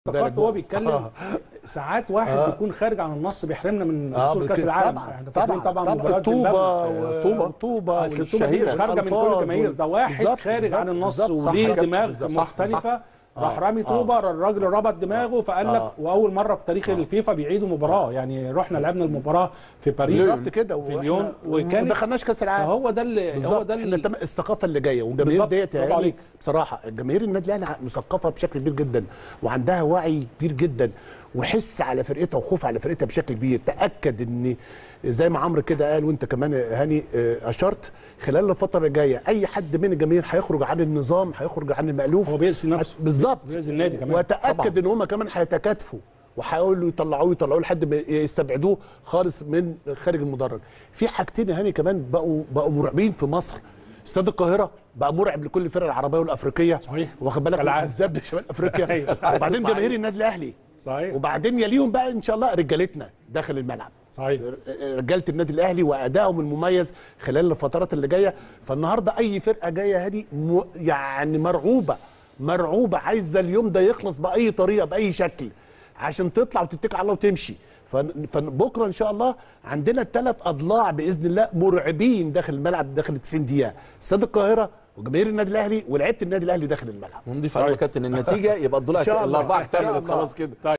افتكرت وهو بيتكلم ساعات واحد آه. بيكون خارج عن النص بيحرمنا من آه، وصول كاس بالكده. العالم طبعاً، احنا طبعاً، فاكرين طبعا طبعاً. مباراه الطوبة زيمبابوي. و- طوبة. الطوبة اصل الطوبه دي مش والشهيرة خارجه من كل والألفاظ الجماهير ده واحد بالظبط، خارج عن النص بالظبط، صح وليه كده، دماغ بالظبط، صح، مختلفه راح آه، رامي آه. طوبه الراجل ربط دماغه فقال لك آه. واول مره في تاريخ الفيفا بيعيدوا مباراه يعني رحنا لعبنا المباراه في باريس بالظبط كده في ليون وكانت ما دخلناش كاس العالم فهو ده اللي هو بالظبط ده احنا اللي تم- الثقافه اللي جايه والجماهير بالظبط، ديت برافو يعني عليك. بصراحه الجماهير النادي الاهلي مثقفه بشكل كبير جدا وعندها وعي كبير جدا وحس على فرقتها وخوف على فرقتها بشكل كبير تاكد ان زي ما عمرو كده قال وانت كمان يا هاني آه، اشرت خلال الفتره الجايه اي حد من الجماهير هيخرج عن النظام هيخرج عن المالوف هو بيأذي نفسه. بالظبط بيأذي النادي كمان. وتاكد ان هم كمان هيتكاتفوا وهيقولوا يطلعوه يطلعوه لحد ما يستبعدوه خالص من خارج المدرج في حاجتين يا هاني كمان بقوا بقوا مرعبين في مصر استاد القاهره بقى مرعب لكل الفرق العربيه والافريقيه صحيح. واخد بالك كالعادة. بالذات بشمال افريقيا أيوة. وبعدين صحيح. جماهير النادي الاهلي صحيح وبعدين يليهم بقى ان شاء الله رجالتنا داخل الملعب صحيح رجاله النادي الاهلي وادائهم المميز خلال الفترات اللي جايه فالنهارده اي فرقه جايه هذه م... يعني مرعوبه مرعوبه عايزه اليوم ده يخلص باي طريقه باي شكل عشان تطلع وتتكل على الله وتمشي فن- فبكره ان شاء الله عندنا ثلاث اضلاع باذن الله مرعبين داخل الملعب داخل 90 دقيقه استاد القاهره وجماهير النادي الاهلي ولعيبه النادي الاهلي داخل الملعب ونضيف على كابتن النتيجه يبقى الضلوع إن شاء الله. الاربعه إن شاء اكتملت الله. خلاص كده